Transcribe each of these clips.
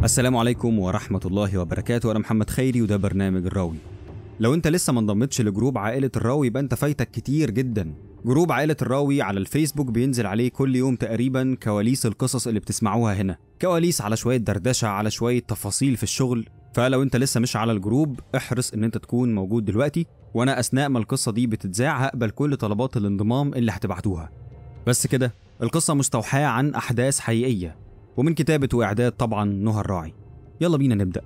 السلام عليكم ورحمة الله وبركاته أنا محمد خيري وده برنامج الراوي لو انت لسه ما انضمتش لجروب عائلة الراوي يبقى انت فايتك كتير جدا جروب عائلة الراوي على الفيسبوك بينزل عليه كل يوم تقريبا كواليس القصص اللي بتسمعوها هنا كواليس على شوية دردشة على شوية تفاصيل في الشغل فلو انت لسه مش على الجروب احرص ان انت تكون موجود دلوقتي وانا اثناء ما القصة دي بتتذاع هقبل كل طلبات الانضمام اللي هتبعتوها بس كده القصة مستوحاة عن أحداث حقيقية ومن كتابة وإعداد طبعا نهى الراعي يلا بينا نبدأ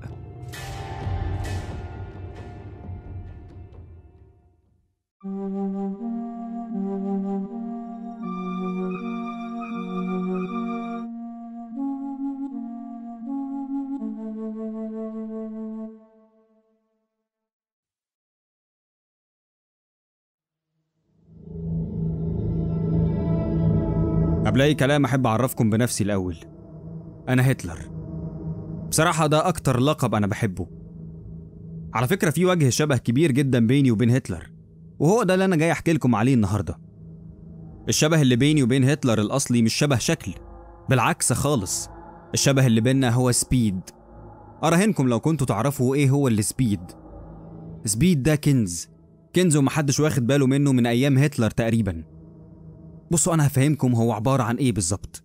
قبل أي كلام أحب أعرفكم بنفسي الأول أنا هتلر بصراحة ده أكتر لقب أنا بحبه على فكرة في وجه شبه كبير جدا بيني وبين هتلر وهو ده اللي أنا جاي أحكي لكم عليه النهاردة الشبه اللي بيني وبين هتلر الأصلي مش شبه شكل بالعكس خالص الشبه اللي بيننا هو سبيد أراهنكم لو كنتوا تعرفوا إيه هو السبيد سبيد ده كنز كنز ومحدش واخد باله منه من أيام هتلر تقريباً بصوا انا هفهمكم هو عباره عن ايه بالظبط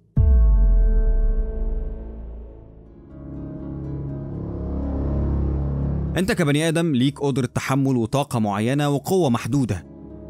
انت كبني ادم ليك قدره تحمل وطاقه معينه وقوه محدوده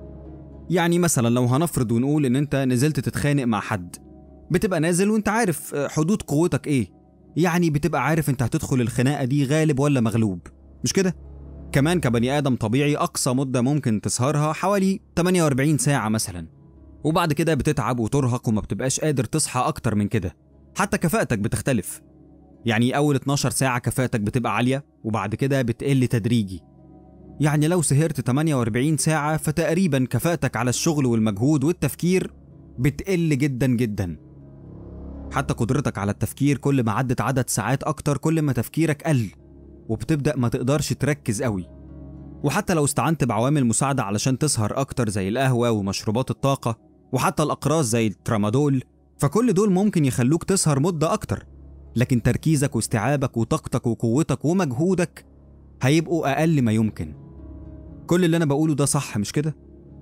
يعني مثلا لو هنفرض ونقول ان انت نزلت تتخانق مع حد بتبقى نازل وانت عارف حدود قوتك ايه يعني بتبقى عارف انت هتدخل الخناقه دي غالب ولا مغلوب مش كده كمان كبني ادم طبيعي اقصى مده ممكن تسهرها حوالي 48 ساعه مثلا وبعد كده بتتعب وترهق وما بتبقاش قادر تصحى أكتر من كده حتى كفاءتك بتختلف يعني أول 12 ساعة كفاءتك بتبقى عالية وبعد كده بتقل تدريجي يعني لو سهرت 48 ساعة فتقريبا كفاءتك على الشغل والمجهود والتفكير بتقل جدا جدا حتى قدرتك على التفكير كل ما عدت عدد ساعات أكتر كل ما تفكيرك قل وبتبدأ ما تقدرش تركز قوي وحتى لو استعنت بعوامل مساعدة علشان تسهر أكتر زي القهوة ومشروبات الطاقة وحتى الأقراص زي الترامادول فكل دول ممكن يخلوك تسهر مدة أكتر لكن تركيزك واستيعابك وطاقتك وقوتك ومجهودك هيبقوا أقل ما يمكن كل اللي أنا بقوله ده صح مش كده؟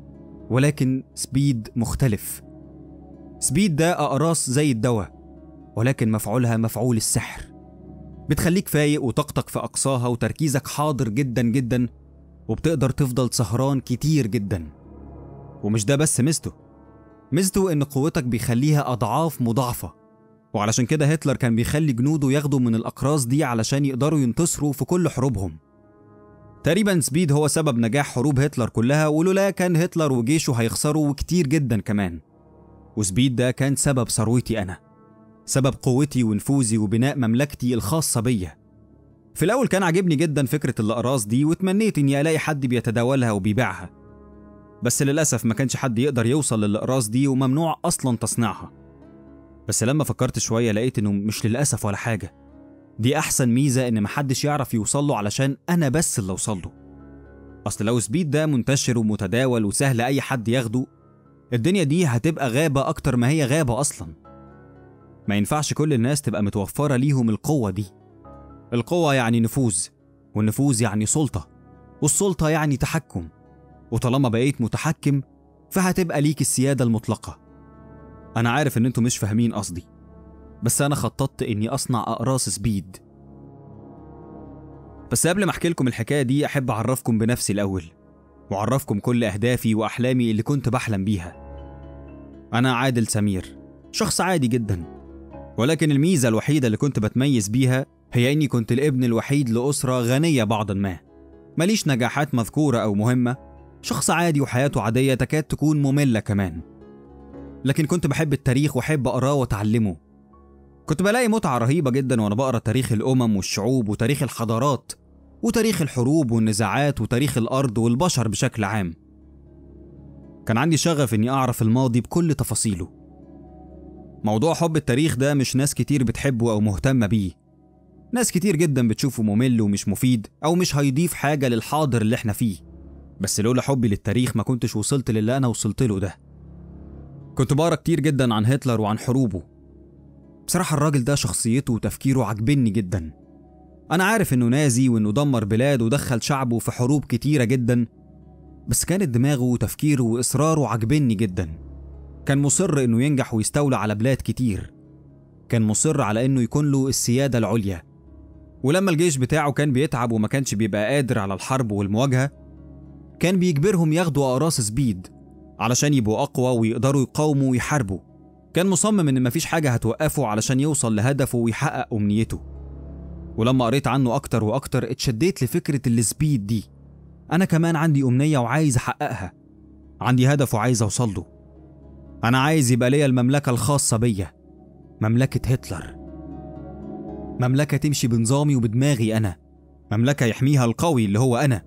ولكن سبيد مختلف سبيد ده أقراص زي الدواء ولكن مفعولها مفعول السحر بتخليك فايق وطاقتك في أقصاها وتركيزك حاضر جدا جدا وبتقدر تفضل سهران كتير جدا ومش ده بس ميزته ميزته ان قوتك بيخليها اضعاف مضاعفه وعلشان كده هتلر كان بيخلي جنوده ياخدوا من الاقراص دي علشان يقدروا ينتصروا في كل حروبهم تقريبا سبيد هو سبب نجاح حروب هتلر كلها ولولا كان هتلر وجيشه هيخسروا وكتير جدا كمان وسبيد ده كان سبب ثروتي انا سبب قوتي ونفوذي وبناء مملكتي الخاصه بيا في الاول كان عاجبني جدا فكره الاقراص دي وتمنيت اني الاقي حد بيتداولها وبيبيعها بس للأسف ما كانش حد يقدر يوصل للأقراص دي وممنوع أصلا تصنيعها بس لما فكرت شوية لقيت إنه مش للأسف ولا حاجة دي أحسن ميزة إن محدش يعرف يوصل له علشان أنا بس اللي أوصل له أصل لو سبيد ده منتشر ومتداول وسهل أي حد ياخده الدنيا دي هتبقى غابة أكتر ما هي غابة أصلا ما ينفعش كل الناس تبقى متوفرة ليهم القوة دي القوة يعني نفوذ والنفوذ يعني سلطة والسلطة يعني تحكم وطالما بقيت متحكم فهتبقى ليك السيادة المطلقة أنا عارف إن أنتوا مش فاهمين قصدي بس أنا خططت إني أصنع أقراص سبيد بس قبل ما أحكي لكم الحكاية دي أحب أعرفكم بنفسي الأول وأعرفكم كل أهدافي وأحلامي اللي كنت بحلم بيها أنا عادل سمير شخص عادي جدا ولكن الميزة الوحيدة اللي كنت بتميز بيها هي إني كنت الابن الوحيد لأسرة غنية بعضا ما ماليش نجاحات مذكورة أو مهمة شخص عادي وحياته عادية تكاد تكون مملة كمان لكن كنت بحب التاريخ وأحب أقراه وأتعلمه كنت بلاقي متعة رهيبة جدا وأنا بقرا تاريخ الأمم والشعوب وتاريخ الحضارات وتاريخ الحروب والنزاعات وتاريخ الأرض والبشر بشكل عام كان عندي شغف إني أعرف الماضي بكل تفاصيله موضوع حب التاريخ ده مش ناس كتير بتحبه أو مهتمة بيه ناس كتير جدا بتشوفه ممل ومش مفيد أو مش هيضيف حاجة للحاضر اللي احنا فيه بس لولا حبي للتاريخ ما كنتش وصلت للي أنا وصلت له ده كنت بقرا كتير جدا عن هتلر وعن حروبه بصراحة الراجل ده شخصيته وتفكيره عجبني جدا أنا عارف إنه نازي وإنه دمر بلاد ودخل شعبه في حروب كتيرة جدا بس كانت دماغه وتفكيره وإصراره عجبني جدا كان مصر إنه ينجح ويستولى على بلاد كتير كان مصر على إنه يكون له السيادة العليا ولما الجيش بتاعه كان بيتعب وما كانش بيبقى قادر على الحرب والمواجهة كان بيجبرهم ياخدوا أقراص سبيد علشان يبقوا أقوى ويقدروا يقاوموا ويحاربوا كان مصمم إن مفيش حاجة هتوقفه علشان يوصل لهدفه ويحقق أمنيته ولما قريت عنه أكتر وأكتر اتشديت لفكرة السبيد دي أنا كمان عندي أمنية وعايز أحققها عندي هدف وعايز أوصل له أنا عايز يبقى ليا المملكة الخاصة بيا مملكة هتلر مملكة تمشي بنظامي وبدماغي أنا مملكة يحميها القوي اللي هو أنا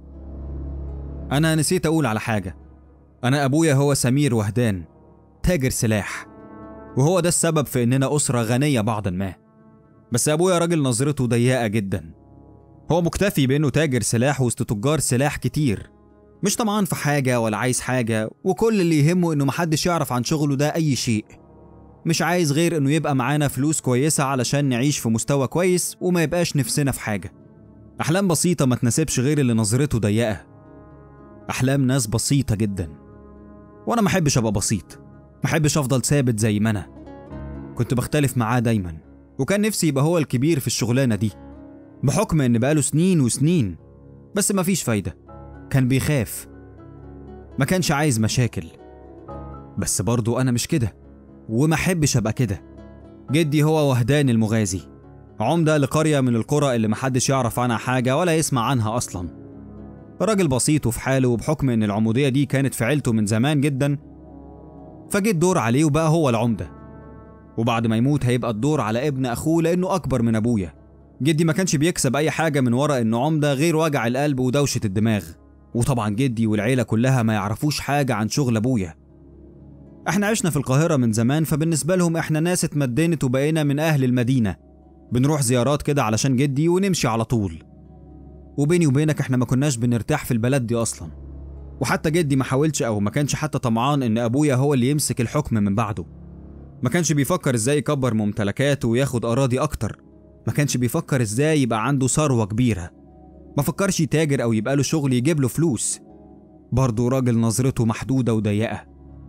أنا نسيت أقول على حاجة أنا أبويا هو سمير وهدان تاجر سلاح وهو ده السبب في إننا أسرة غنية بعضا ما بس أبويا راجل نظرته ضيقة جدا هو مكتفي بإنه تاجر سلاح وسط تجار سلاح كتير مش طمعان في حاجة ولا عايز حاجة وكل اللي يهمه إنه محدش يعرف عن شغله ده أي شيء مش عايز غير إنه يبقى معانا فلوس كويسة علشان نعيش في مستوى كويس وما يبقاش نفسنا في حاجة أحلام بسيطة ما تناسبش غير اللي نظرته ضيقة أحلام ناس بسيطة جدا وأنا ما أحبش أبقى بسيط ما أحبش أفضل ثابت زي ما أنا كنت بختلف معاه دايما وكان نفسي يبقى هو الكبير في الشغلانة دي بحكم إن بقاله سنين وسنين بس مفيش فايدة كان بيخاف ما كانش عايز مشاكل بس برضو أنا مش كده وما أحبش أبقى كده جدي هو وهدان المغازي عمدة لقرية من القرى اللي محدش يعرف عنها حاجة ولا يسمع عنها أصلا راجل بسيط وفي حاله وبحكم إن العمودية دي كانت في عيلته من زمان جدا فجه الدور عليه وبقى هو العمدة وبعد ما يموت هيبقى الدور على ابن أخوه لأنه أكبر من أبويا جدي ما كانش بيكسب أي حاجة من ورا إنه عمدة غير وجع القلب ودوشة الدماغ وطبعا جدي والعيلة كلها ما يعرفوش حاجة عن شغل أبويا احنا عشنا في القاهرة من زمان فبالنسبة لهم احنا ناس اتمدنت وبقينا من أهل المدينة بنروح زيارات كده علشان جدي ونمشي على طول وبيني وبينك احنا ما كناش بنرتاح في البلد دي أصلا وحتى جدي ما حاولش أو ما كانش حتى طمعان إن أبويا هو اللي يمسك الحكم من بعده ما كانش بيفكر ازاي يكبر ممتلكاته وياخد أراضي أكتر ما كانش بيفكر ازاي يبقى عنده ثروة كبيرة ما فكرش يتاجر أو يبقى له شغل يجيب له فلوس برضه راجل نظرته محدودة وضيقة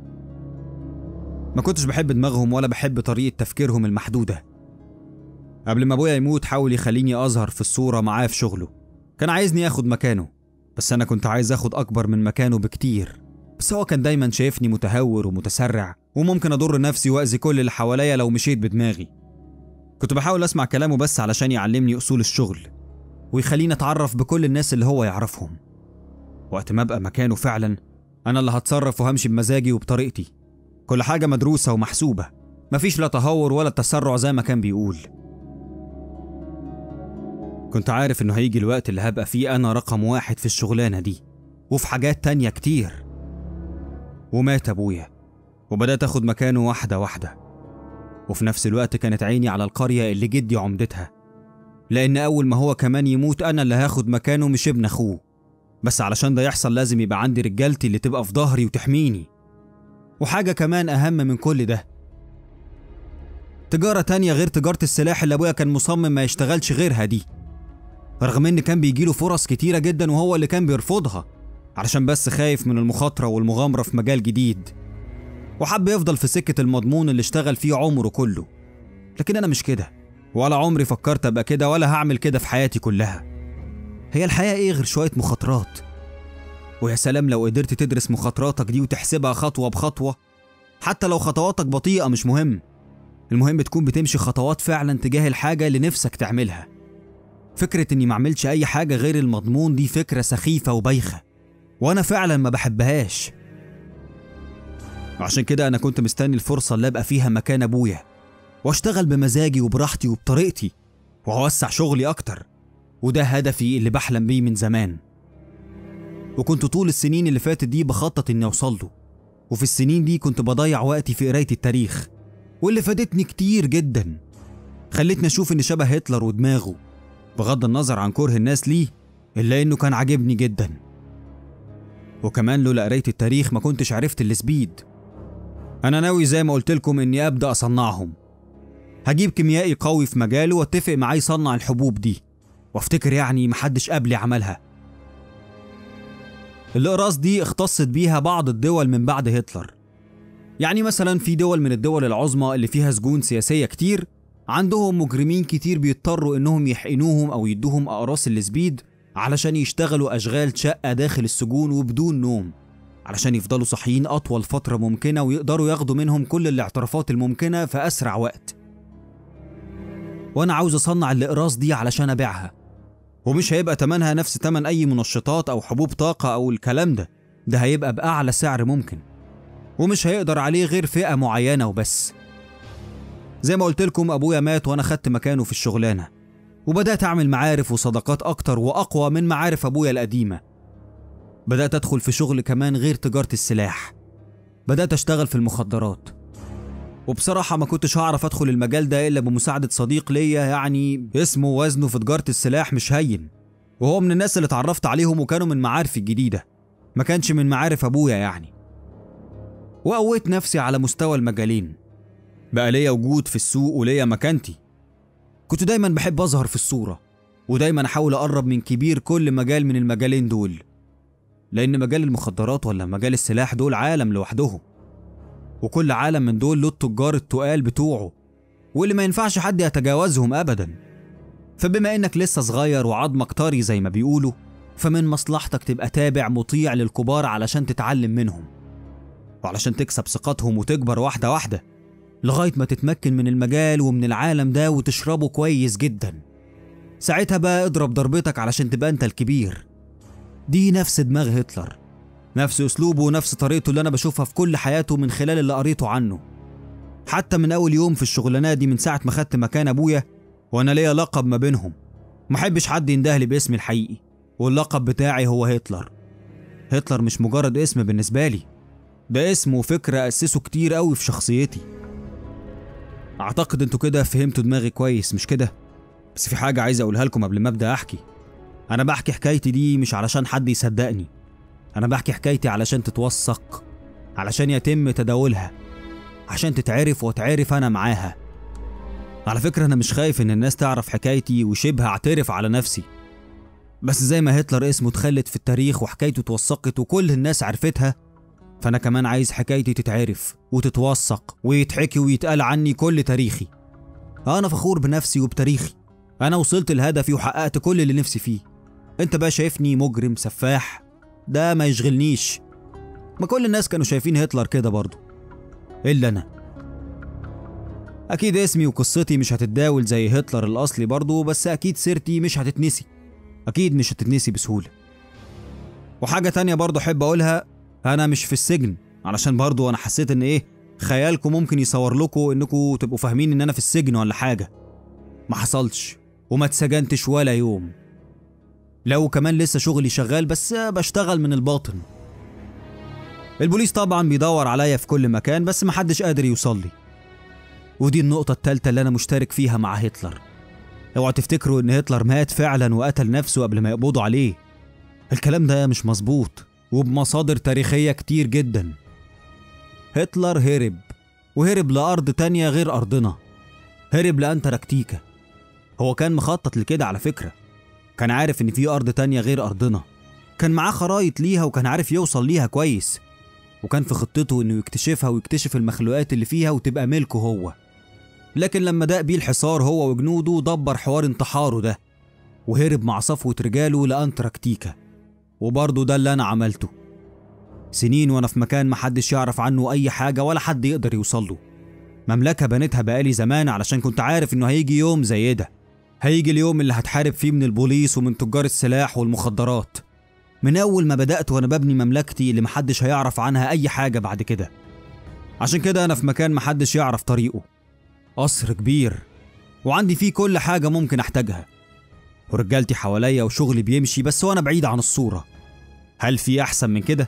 ما كنتش بحب دماغهم ولا بحب طريقة تفكيرهم المحدودة قبل ما أبويا يموت حاول يخليني أظهر في الصورة معاه في شغله كان عايزني آخد مكانه بس أنا كنت عايز آخد أكبر من مكانه بكتير بس هو كان دايما شايفني متهور ومتسرع وممكن أضر نفسي وأذي كل اللي حواليا لو مشيت بدماغي كنت بحاول أسمع كلامه بس علشان يعلمني أصول الشغل ويخليني أتعرف بكل الناس اللي هو يعرفهم وقت ما أبقى مكانه فعلا أنا اللي هتصرف وهمشي بمزاجي وبطريقتي كل حاجة مدروسة ومحسوبة مفيش لا تهور ولا تسرع زي ما كان بيقول كنت عارف إنه هيجي الوقت اللي هبقى فيه أنا رقم واحد في الشغلانة دي وفي حاجات تانية كتير ومات أبويا وبدأت أخد مكانه واحدة واحدة وفي نفس الوقت كانت عيني على القرية اللي جدي عمدتها لأن أول ما هو كمان يموت أنا اللي هاخد مكانه مش ابن أخوه بس علشان ده يحصل لازم يبقى عندي رجالتي اللي تبقى في ظهري وتحميني وحاجة كمان أهم من كل ده تجارة تانية غير تجارة السلاح اللي أبويا كان مصمم ما يشتغلش غيرها دي رغم إن كان بيجيله فرص كتيرة جدا وهو اللي كان بيرفضها علشان بس خايف من المخاطرة والمغامرة في مجال جديد وحب يفضل في سكة المضمون اللي اشتغل فيه عمره كله لكن أنا مش كده ولا عمري فكرت أبقى كده ولا هعمل كده في حياتي كلها هي الحياة إيه غير شوية مخاطرات ويا سلام لو قدرت تدرس مخاطراتك دي وتحسبها خطوة بخطوة حتى لو خطواتك بطيئة مش مهم المهم تكون بتمشي خطوات فعلا تجاه الحاجة اللي نفسك تعملها فكرة إني معملش أي حاجة غير المضمون دي فكرة سخيفة وبايخة وأنا فعلا ما بحبهاش عشان كده أنا كنت مستني الفرصة اللي أبقى فيها مكان أبويا وأشتغل بمزاجي وبراحتي وبطريقتي وأوسع شغلي أكتر وده هدفي اللي بحلم بيه من زمان وكنت طول السنين اللي فاتت دي بخطط إني أوصل له وفي السنين دي كنت بضيع وقتي في قراية التاريخ واللي فادتني كتير جدا خلتني أشوف إن شبه هتلر ودماغه بغض النظر عن كره الناس ليه إلا إنه كان عاجبني جدا وكمان لولا قراية التاريخ ما كنتش عرفت السبيد أنا ناوي زي ما قلت لكم إني أبدأ أصنعهم هجيب كيميائي قوي في مجاله واتفق معاه يصنع الحبوب دي وافتكر يعني محدش قبلي عملها الأقراص دي اختصت بيها بعض الدول من بعد هتلر يعني مثلا في دول من الدول العظمى اللي فيها سجون سياسية كتير عندهم مجرمين كتير بيضطروا انهم يحقنوهم او يدوهم اقراص السبيد علشان يشتغلوا اشغال شقة داخل السجون وبدون نوم علشان يفضلوا صاحيين اطول فترة ممكنة ويقدروا ياخدوا منهم كل الاعترافات الممكنة في اسرع وقت وانا عاوز اصنع الاقراص دي علشان ابيعها ومش هيبقى تمنها نفس تمن اي منشطات او حبوب طاقة او الكلام ده ده هيبقى باعلى سعر ممكن ومش هيقدر عليه غير فئة معينة وبس زي ما قلت لكم ابويا مات وانا خدت مكانه في الشغلانة وبدأت أعمل معارف وصداقات أكتر وأقوى من معارف أبويا القديمة بدأت أدخل في شغل كمان غير تجارة السلاح بدأت أشتغل في المخدرات وبصراحة ما كنتش هعرف أدخل المجال ده إلا بمساعدة صديق ليا يعني اسمه وزنه في تجارة السلاح مش هين وهو من الناس اللي اتعرفت عليهم وكانوا من معارفي الجديدة ما كانش من معارف أبويا يعني وقويت نفسي على مستوى المجالين بقى ليا وجود في السوق وليا مكانتي كنت دايما بحب أظهر في الصورة ودايما أحاول أقرب من كبير كل مجال من المجالين دول لأن مجال المخدرات ولا مجال السلاح دول عالم لوحدهم وكل عالم من دول له التجار التقال بتوعه واللي ما ينفعش حد يتجاوزهم أبدا فبما إنك لسه صغير وعظمك طري زي ما بيقولوا فمن مصلحتك تبقى تابع مطيع للكبار علشان تتعلم منهم وعلشان تكسب ثقتهم وتكبر واحدة واحدة لغاية ما تتمكن من المجال ومن العالم ده وتشربه كويس جدا ساعتها بقى اضرب ضربتك علشان تبقى انت الكبير دي نفس دماغ هتلر نفس اسلوبه ونفس طريقته اللي انا بشوفها في كل حياته من خلال اللي قريته عنه حتى من اول يوم في الشغلانه دي من ساعه ما خدت مكان ابويا وانا ليا لقب ما بينهم محبش حد يندهلي باسمي الحقيقي واللقب بتاعي هو هتلر هتلر مش مجرد اسم بالنسبه لي ده اسم وفكره اسسه كتير قوي في شخصيتي اعتقد انتوا كده فهمتوا دماغي كويس مش كده بس في حاجه عايز اقولها لكم قبل ما ابدا احكي انا بحكي حكايتي دي مش علشان حد يصدقني انا بحكي حكايتي علشان تتوثق علشان يتم تداولها عشان تتعرف واتعرف انا معاها على فكرة أنا مش خايف إن الناس تعرف حكايتي وشبه أعترف على نفسي بس زي ما هتلر اسمه اتخلد في التاريخ وحكايته اتوثقت وكل الناس عرفتها فأنا كمان عايز حكايتي تتعرف وتتوثق ويتحكي ويتقال عني كل تاريخي أنا فخور بنفسي وبتاريخي أنا وصلت لهدفي وحققت كل اللي نفسي فيه أنت بقى شايفني مجرم سفاح ده ما يشغلنيش ما كل الناس كانوا شايفين هتلر كده برضه إلا أنا أكيد اسمي وقصتي مش هتتداول زي هتلر الأصلي برضه بس أكيد سيرتي مش هتتنسي أكيد مش هتتنسي بسهولة وحاجة تانية برضه أحب أقولها أنا مش في السجن علشان برضه أنا حسيت إن إيه خيالكم ممكن يصور لكم إنكم تبقوا فاهمين إن أنا في السجن ولا حاجة ما حصلش وما اتسجنتش ولا يوم لو كمان لسه شغلي شغال بس بشتغل من الباطن البوليس طبعا بيدور عليا في كل مكان بس محدش قادر يوصل لي ودي النقطة التالتة اللي أنا مشترك فيها مع هتلر اوعوا تفتكروا إن هتلر مات فعلا وقتل نفسه قبل ما يقبضوا عليه الكلام ده مش مظبوط وبمصادر تاريخية كتير جدا هتلر هرب وهرب لأرض تانية غير أرضنا هرب لأنتاركتيكا هو كان مخطط لكده على فكرة كان عارف إن في أرض تانية غير أرضنا كان معاه خرايط ليها وكان عارف يوصل ليها كويس وكان في خطته إنه يكتشفها ويكتشف المخلوقات اللي فيها وتبقى ملكه هو لكن لما داق بيه الحصار هو وجنوده دبر حوار انتحاره ده وهرب مع صفوة رجاله لأنتاركتيكا وبرضه ده اللي أنا عملته سنين وأنا في مكان محدش يعرف عنه أي حاجة ولا حد يقدر يوصله مملكة بنيتها بقالي زمان علشان كنت عارف إنه هيجي يوم زي ده هيجي اليوم اللي هتحارب فيه من البوليس ومن تجار السلاح والمخدرات من أول ما بدأت وأنا ببني مملكتي اللي محدش هيعرف عنها أي حاجة بعد كده عشان كده أنا في مكان محدش يعرف طريقه قصر كبير وعندي فيه كل حاجة ممكن أحتاجها ورجالتي حواليا وشغلي بيمشي بس وأنا بعيد عن الصورة هل في أحسن من كده؟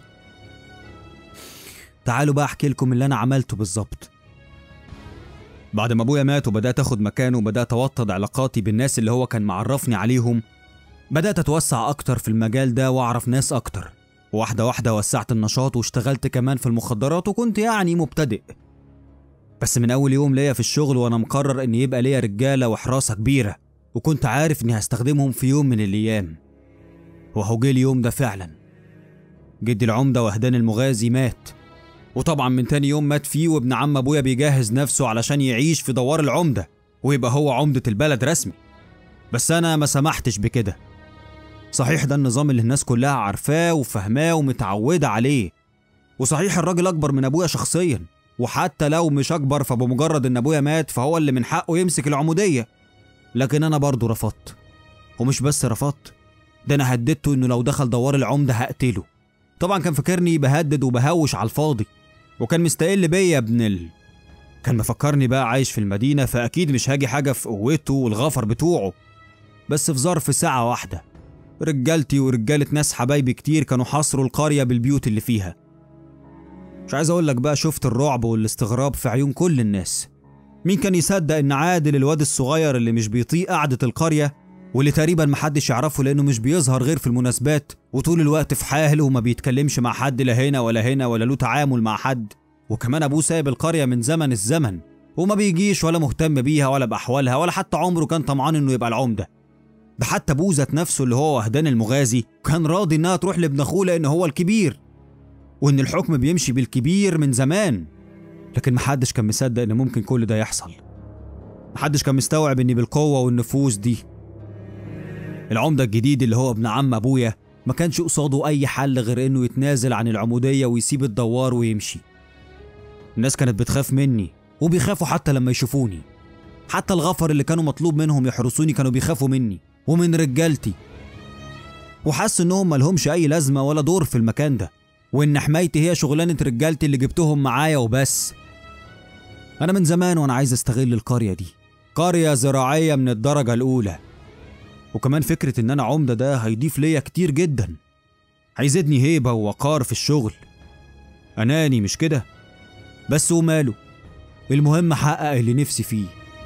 تعالوا بقى أحكي لكم اللي أنا عملته بالظبط بعد ما أبويا مات وبدأت أخد مكانه وبدأت أوطد علاقاتي بالناس اللي هو كان معرفني عليهم بدأت أتوسع أكتر في المجال ده وأعرف ناس أكتر واحدة واحدة وسعت النشاط واشتغلت كمان في المخدرات وكنت يعني مبتدئ بس من أول يوم ليا في الشغل وأنا مقرر إن يبقى ليا رجالة وحراسة كبيرة وكنت عارف إني هستخدمهم في يوم من الأيام وهو جه اليوم ده فعلا جدي العمدة وهدان المغازي مات وطبعا من تاني يوم مات فيه وابن عم أبويا بيجهز نفسه علشان يعيش في دوار العمدة ويبقى هو عمدة البلد رسمي بس أنا ما سمحتش بكده صحيح ده النظام اللي الناس كلها عارفاه وفاهماه ومتعودة عليه وصحيح الراجل أكبر من أبويا شخصيا وحتى لو مش أكبر فبمجرد إن أبويا مات فهو اللي من حقه يمسك العمودية لكن أنا برضه رفضت ومش بس رفضت ده أنا هددته إنه لو دخل دوار العمدة هقتله طبعا كان فاكرني بهدد وبهوش على الفاضي وكان مستقل بيا يا ابن ال... كان مفكرني بقى عايش في المدينة فأكيد مش هاجي حاجة في قوته والغفر بتوعه بس في ظرف ساعة واحدة رجالتي ورجالة ناس حبايبي كتير كانوا حاصروا القرية بالبيوت اللي فيها مش عايز اقول لك بقى شفت الرعب والاستغراب في عيون كل الناس مين كان يصدق ان عادل الواد الصغير اللي مش بيطيق قعدة القرية واللي تقريبا محدش يعرفه لانه مش بيظهر غير في المناسبات وطول الوقت في حاله وما بيتكلمش مع حد لا هنا ولا هنا ولا له تعامل مع حد وكمان ابوه سايب القرية من زمن الزمن وما بيجيش ولا مهتم بيها ولا باحوالها ولا حتى عمره كان طمعان انه يبقى العمده ده حتى ابوه ذات نفسه اللي هو وهدان المغازي كان راضي انها تروح لابن اخوه لان هو الكبير وان الحكم بيمشي بالكبير من زمان لكن محدش كان مصدق ان ممكن كل ده يحصل محدش كان مستوعب اني بالقوة والنفوذ دي العمدة الجديد اللي هو ابن عم ابويا ما كانش قصاده اي حل غير انه يتنازل عن العمودية ويسيب الدوار ويمشي الناس كانت بتخاف مني وبيخافوا حتى لما يشوفوني حتى الغفر اللي كانوا مطلوب منهم يحرسوني كانوا بيخافوا مني ومن رجالتي وحس انهم ملهمش اي لازمه ولا دور في المكان ده وان حمايتي هي شغلانه رجالتي اللي جبتهم معايا وبس انا من زمان وانا عايز استغل القريه دي قريه زراعيه من الدرجه الاولى وكمان فكره ان انا عمده ده هيضيف ليا كتير جدا هيزيدني هيبه ووقار في الشغل اناني مش كده بس وماله المهم احقق اللي نفسي فيه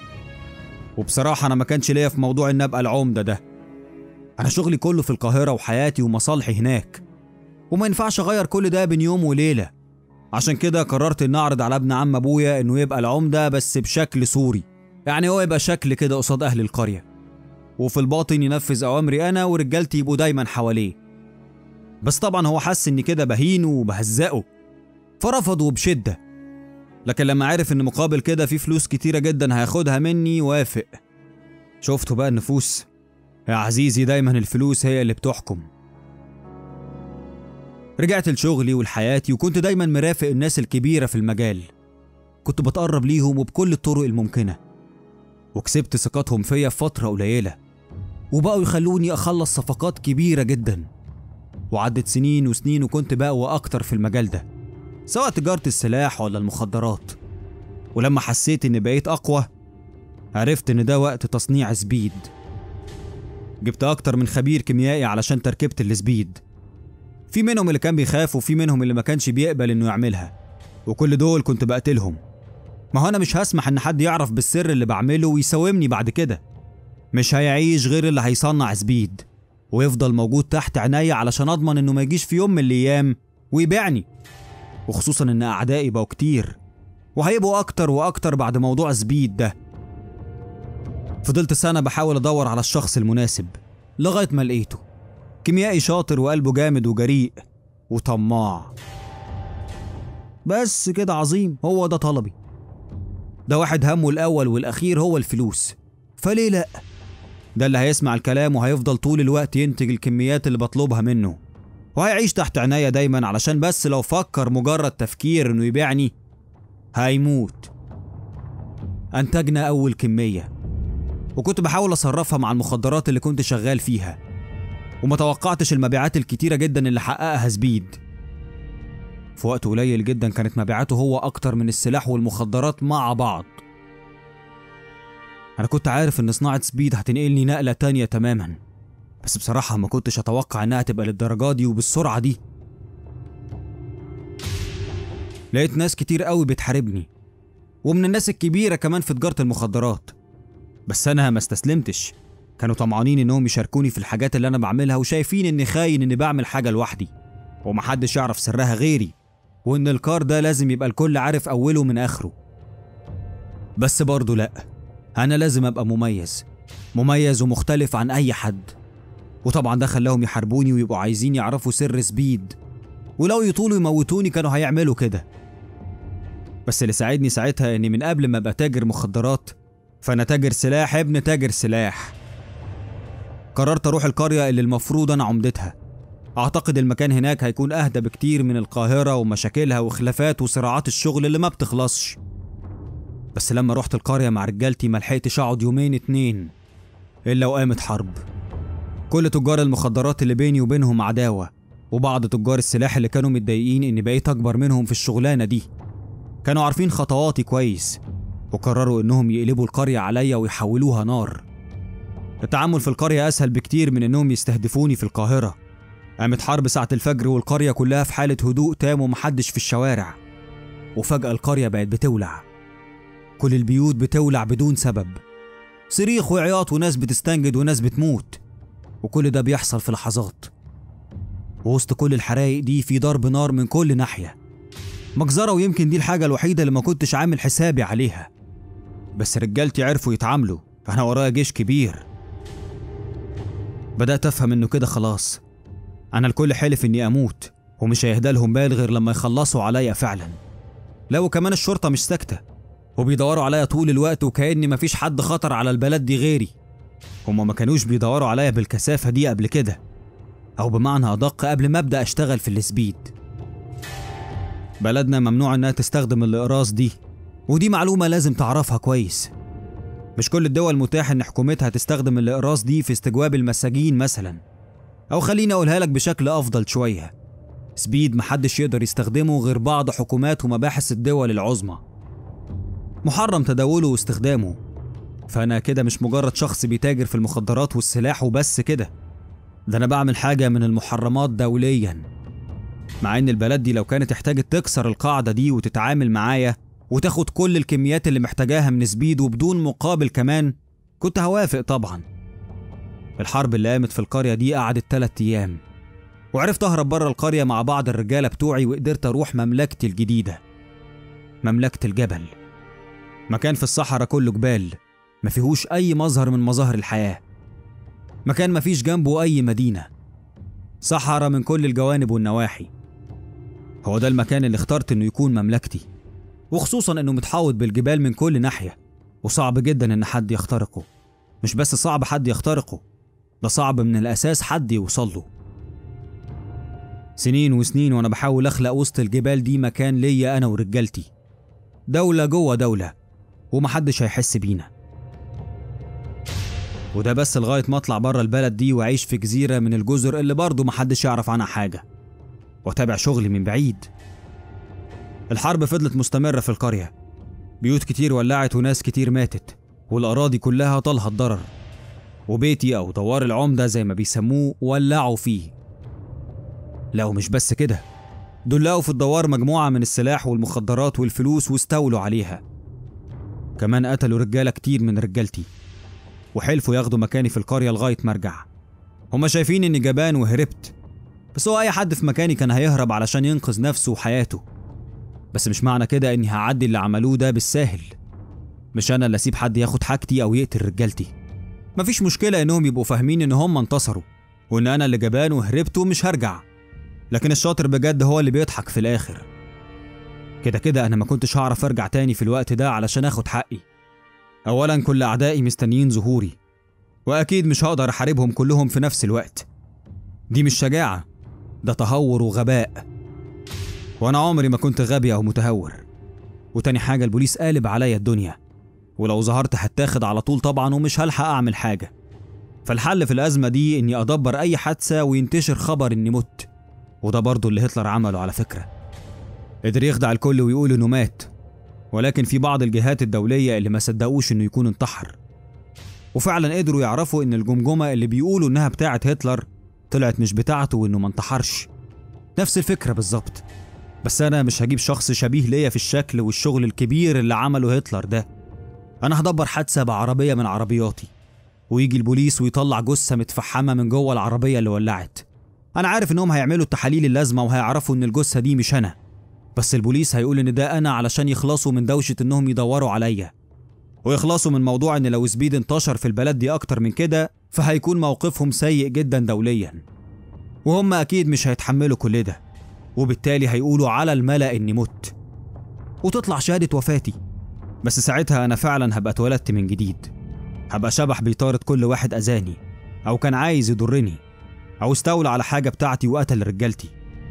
وبصراحة أنا ما كانش ليا في موضوع إن أبقى العمدة ده أنا شغلي كله في القاهرة وحياتي ومصالحي هناك وما ينفعش أغير كل ده بين يوم وليلة عشان كده قررت إن أعرض على ابن عم أبويا إنه يبقى العمدة بس بشكل سوري يعني هو يبقى شكل كده قصاد أهل القرية وفي الباطن ينفذ أوامري أنا ورجالتي يبقوا دايما حواليه بس طبعا هو حس إني كده بهينه وبهزقه فرفض وبشدة لكن لما عرف ان مقابل كده في فلوس كتيرة جدا هياخدها مني وافق شفتوا بقى النفوس يا عزيزي دايما الفلوس هي اللي بتحكم رجعت لشغلي ولحياتي وكنت دايما مرافق الناس الكبيرة في المجال كنت بتقرب ليهم وبكل الطرق الممكنة وكسبت ثقتهم فيا في فترة قليلة وبقوا يخلوني أخلص صفقات كبيرة جدا وعدت سنين وسنين وكنت بقوى أكتر في المجال ده سواء تجارة السلاح ولا المخدرات ولما حسيت إني بقيت أقوى عرفت إن ده وقت تصنيع سبيد جبت أكتر من خبير كيميائي علشان تركيبة السبيد في منهم اللي كان بيخاف وفي منهم اللي ما كانش بيقبل إنه يعملها وكل دول كنت بقتلهم ما هو أنا مش هسمح إن حد يعرف بالسر اللي بعمله ويساومني بعد كده مش هيعيش غير اللي هيصنع سبيد ويفضل موجود تحت عينيا علشان أضمن إنه ما يجيش في يوم من الأيام ويبيعني وخصوصا ان اعدائي بقوا كتير وهيبقوا اكتر واكتر بعد موضوع سبيد ده فضلت سنة بحاول ادور على الشخص المناسب لغاية ما لقيته كيميائي شاطر وقلبه جامد وجريء وطماع بس كده عظيم هو ده طلبي ده واحد همه الاول والاخير هو الفلوس فليه لا ده اللي هيسمع الكلام وهيفضل طول الوقت ينتج الكميات اللي بطلبها منه وهيعيش تحت عينيا دايما علشان بس لو فكر مجرد تفكير انه يبيعني هيموت انتجنا اول كمية وكنت بحاول اصرفها مع المخدرات اللي كنت شغال فيها وما توقعتش المبيعات الكتيرة جدا اللي حققها سبيد في وقت قليل جدا كانت مبيعاته هو اكتر من السلاح والمخدرات مع بعض انا كنت عارف ان صناعة سبيد هتنقلني نقلة تانية تماما بس بصراحة ما كنتش أتوقع إنها تبقى للدرجة دي وبالسرعة دي لقيت ناس كتير قوي بتحاربني ومن الناس الكبيرة كمان في تجارة المخدرات بس أنا ما استسلمتش كانوا طمعانين إنهم يشاركوني في الحاجات اللي أنا بعملها وشايفين إني خاين إني بعمل حاجة لوحدي ومحدش يعرف سرها غيري وإن الكار ده لازم يبقى الكل عارف أوله من آخره بس برضه لأ أنا لازم أبقى مميز مميز ومختلف عن أي حد وطبعا ده خلاهم يحاربوني ويبقوا عايزين يعرفوا سر سبيد ولو يطولوا يموتوني كانوا هيعملوا كده بس اللي ساعدني ساعتها اني من قبل ما ابقى تاجر مخدرات فانا تاجر سلاح ابن تاجر سلاح قررت اروح القرية اللي المفروض انا عمدتها اعتقد المكان هناك هيكون اهدى بكتير من القاهرة ومشاكلها وخلافات وصراعات الشغل اللي ما بتخلصش بس لما رحت القرية مع رجالتي ملحقتش اقعد يومين اتنين الا وقامت حرب كل تجار المخدرات اللي بيني وبينهم عداوة وبعض تجار السلاح اللي كانوا متضايقين اني بقيت اكبر منهم في الشغلانة دي كانوا عارفين خطواتي كويس وقرروا انهم يقلبوا القرية عليا ويحولوها نار التعامل في القرية اسهل بكتير من انهم يستهدفوني في القاهرة قامت حرب ساعة الفجر والقرية كلها في حالة هدوء تام ومحدش في الشوارع وفجأة القرية بقت بتولع كل البيوت بتولع بدون سبب صريخ وعياط وناس بتستنجد وناس بتموت وكل ده بيحصل في لحظات ووسط كل الحرايق دي في ضرب نار من كل ناحية مجزرة ويمكن دي الحاجة الوحيدة اللي ما كنتش عامل حسابي عليها بس رجالتي عرفوا يتعاملوا أنا ورايا جيش كبير بدأت أفهم إنه كده خلاص أنا الكل حلف إني أموت ومش هيهدى لهم بال غير لما يخلصوا عليا فعلا لا وكمان الشرطة مش ساكتة وبيدوروا عليا طول الوقت وكأن مفيش حد خطر على البلد دي غيري هما ما كانوش بيدوروا عليا بالكثافة دي قبل كده أو بمعنى أدق قبل ما أبدأ أشتغل في السبيد بلدنا ممنوع إنها تستخدم الإقراص دي ودي معلومة لازم تعرفها كويس مش كل الدول متاح إن حكومتها تستخدم الإقراص دي في استجواب المساجين مثلا أو خليني أقولها لك بشكل أفضل شوية سبيد محدش يقدر يستخدمه غير بعض حكومات ومباحث الدول العظمى محرم تداوله واستخدامه فأنا كده مش مجرد شخص بيتاجر في المخدرات والسلاح وبس كده ده أنا بعمل حاجة من المحرمات دوليا مع إن البلد دي لو كانت احتاجت تكسر القاعدة دي وتتعامل معايا وتاخد كل الكميات اللي محتاجاها من سبيد وبدون مقابل كمان كنت هوافق طبعا الحرب اللي قامت في القرية دي قعدت تلات أيام وعرفت أهرب بره القرية مع بعض الرجالة بتوعي وقدرت أروح مملكتي الجديدة مملكة الجبل مكان في الصحراء كله جبال ما فيهوش أي مظهر من مظاهر الحياة مكان ما فيش جنبه أي مدينة صحراء من كل الجوانب والنواحي هو ده المكان اللي اخترت إنه يكون مملكتي وخصوصا إنه متحوط بالجبال من كل ناحية وصعب جدا إن حد يخترقه مش بس صعب حد يخترقه ده صعب من الأساس حد يوصل له سنين وسنين وأنا بحاول أخلق وسط الجبال دي مكان ليا أنا ورجالتي دولة جوه دولة ومحدش هيحس بينا وده بس لغاية ما أطلع بره البلد دي وأعيش في جزيرة من الجزر اللي برضه محدش يعرف عنها حاجة وأتابع شغلي من بعيد الحرب فضلت مستمرة في القرية بيوت كتير ولعت وناس كتير ماتت والأراضي كلها طالها الضرر وبيتي أو دوار العمدة زي ما بيسموه ولعوا فيه لا ومش بس كده دول لقوا في الدوار مجموعة من السلاح والمخدرات والفلوس واستولوا عليها كمان قتلوا رجالة كتير من رجالتي وحلفوا ياخدوا مكاني في القرية لغاية ما ارجع هما شايفين اني جبان وهربت بس هو اي حد في مكاني كان هيهرب علشان ينقذ نفسه وحياته بس مش معنى كده اني هعدي اللي عملوه ده بالساهل مش انا اللي اسيب حد ياخد حاجتي او يقتل رجالتي مفيش مشكلة انهم يبقوا فاهمين ان هم انتصروا وان انا اللي جبان وهربت ومش هرجع لكن الشاطر بجد هو اللي بيضحك في الاخر كده كده انا ما كنتش هعرف ارجع تاني في الوقت ده علشان اخد حقي اولا كل اعدائي مستنيين ظهوري واكيد مش هقدر احاربهم كلهم في نفس الوقت دي مش شجاعة ده تهور وغباء وانا عمري ما كنت غبي او متهور وتاني حاجة البوليس قالب عليا الدنيا ولو ظهرت هتاخد على طول طبعا ومش هلحق اعمل حاجة فالحل في الأزمة دي إني أدبر أي حادثة وينتشر خبر إني مت وده برضه اللي هتلر عمله على فكرة قدر يخدع الكل ويقول إنه مات ولكن في بعض الجهات الدولية اللي ما صدقوش إنه يكون انتحر وفعلا قدروا يعرفوا إن الجمجمة اللي بيقولوا إنها بتاعة هتلر طلعت مش بتاعته وإنه ما انتحرش نفس الفكرة بالظبط بس أنا مش هجيب شخص شبيه ليا في الشكل والشغل الكبير اللي عمله هتلر ده أنا هدبر حادثة بعربية من عربياتي ويجي البوليس ويطلع جثة متفحمة من جوه العربية اللي ولعت أنا عارف إنهم هيعملوا التحاليل اللازمة وهيعرفوا إن الجثة دي مش أنا بس البوليس هيقول إن ده أنا علشان يخلصوا من دوشة إنهم يدوروا عليا ويخلصوا من موضوع ان لو سبيد انتشر في البلد دي اكتر من كده فهيكون موقفهم سيء جدا دوليا وهم اكيد مش هيتحملوا كل ده وبالتالي هيقولوا على الملأ اني مت وتطلع شهادة وفاتي بس ساعتها انا فعلا هبقى اتولدت من جديد هبقى شبح بيطارد كل واحد اذاني او كان عايز يضرني او استولى على حاجة بتاعتي وقتل رجالتي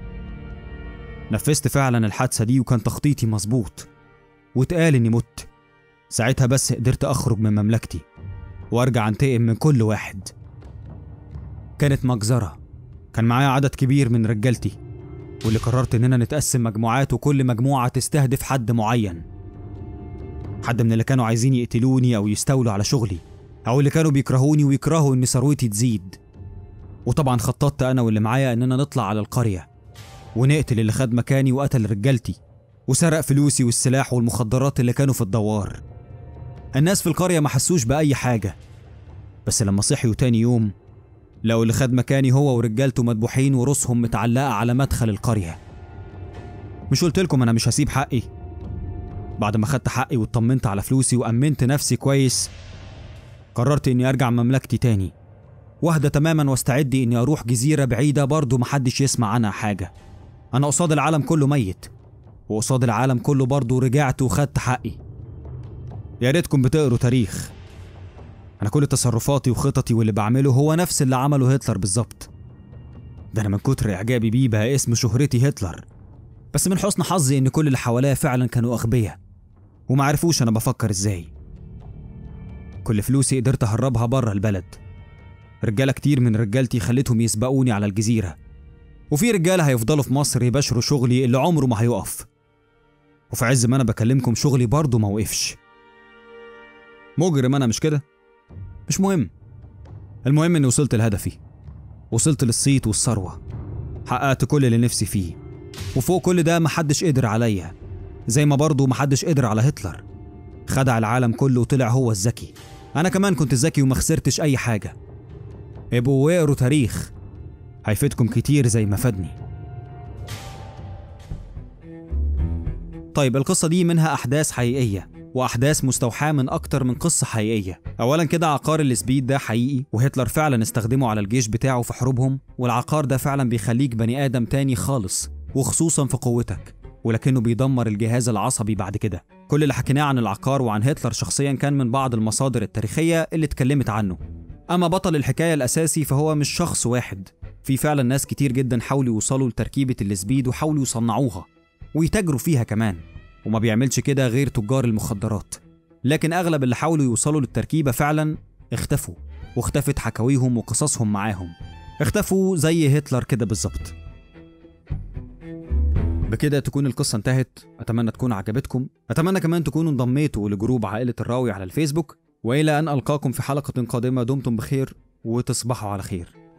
نفذت فعلا الحادثة دي وكان تخطيطي مظبوط واتقال اني مت ساعتها بس قدرت اخرج من مملكتي وارجع انتقم من كل واحد كانت مجزرة كان معايا عدد كبير من رجالتي واللي قررت اننا نتقسم مجموعات وكل مجموعة تستهدف حد معين حد من اللي كانوا عايزين يقتلوني او يستولوا على شغلي او اللي كانوا بيكرهوني ويكرهوا ان ثروتي تزيد وطبعا خططت انا واللي معايا اننا نطلع على القرية ونقتل اللي خد مكاني وقتل رجالتي وسرق فلوسي والسلاح والمخدرات اللي كانوا في الدوار الناس في القرية ما حسوش بأي حاجة بس لما صحيوا تاني يوم لقوا اللي خد مكاني هو ورجالته مدبوحين ورؤوسهم متعلقة على مدخل القرية مش قلت لكم أنا مش هسيب حقي بعد ما خدت حقي واطمنت على فلوسي وأمنت نفسي كويس قررت إني أرجع مملكتي تاني واهدى تماما واستعد إني أروح جزيرة بعيدة برضه محدش يسمع عنها حاجة أنا قصاد العالم كله ميت وقصاد العالم كله برضه رجعت وخدت حقي يا ريتكم بتقروا تاريخ انا كل تصرفاتي وخططي واللي بعمله هو نفس اللي عمله هتلر بالظبط ده انا من كتر اعجابي بيه بقى اسم شهرتي هتلر بس من حسن حظي ان كل اللي حواليا فعلا كانوا اغبياء وما عرفوش انا بفكر ازاي كل فلوسي قدرت اهربها بره البلد رجاله كتير من رجالتي خليتهم يسبقوني على الجزيره وفي رجاله هيفضلوا في مصر يباشروا شغلي اللي عمره ما هيقف وفي عز ما انا بكلمكم شغلي برضه ما وقفش مجرم انا مش كده مش مهم المهم اني وصلت لهدفي وصلت للصيت والثروه حققت كل اللي نفسي فيه وفوق كل ده محدش قدر عليا زي ما برضه محدش قدر على هتلر خدع العالم كله وطلع هو الذكي انا كمان كنت ذكي وما خسرتش اي حاجه ابقوا واقروا تاريخ هيفيدكم كتير زي ما فادني طيب القصة دي منها أحداث حقيقية وأحداث مستوحاة من أكتر من قصة حقيقية أولا كده عقار السبيد ده حقيقي وهتلر فعلا استخدمه على الجيش بتاعه في حروبهم والعقار ده فعلا بيخليك بني آدم تاني خالص وخصوصا في قوتك ولكنه بيدمر الجهاز العصبي بعد كده كل اللي حكيناه عن العقار وعن هتلر شخصيا كان من بعض المصادر التاريخية اللي اتكلمت عنه أما بطل الحكاية الأساسي فهو مش شخص واحد في فعلا ناس كتير جدا حاولوا يوصلوا لتركيبة السبيد وحاولوا يصنعوها ويتاجروا فيها كمان وما بيعملش كده غير تجار المخدرات لكن أغلب اللي حاولوا يوصلوا للتركيبة فعلا اختفوا واختفت حكاويهم وقصصهم معاهم اختفوا زي هتلر كده بالظبط بكده تكون القصة انتهت أتمنى تكون عجبتكم أتمنى كمان تكونوا انضميتوا لجروب عائلة الراوي على الفيسبوك وإلى أن ألقاكم في حلقة قادمة دمتم بخير وتصبحوا على خير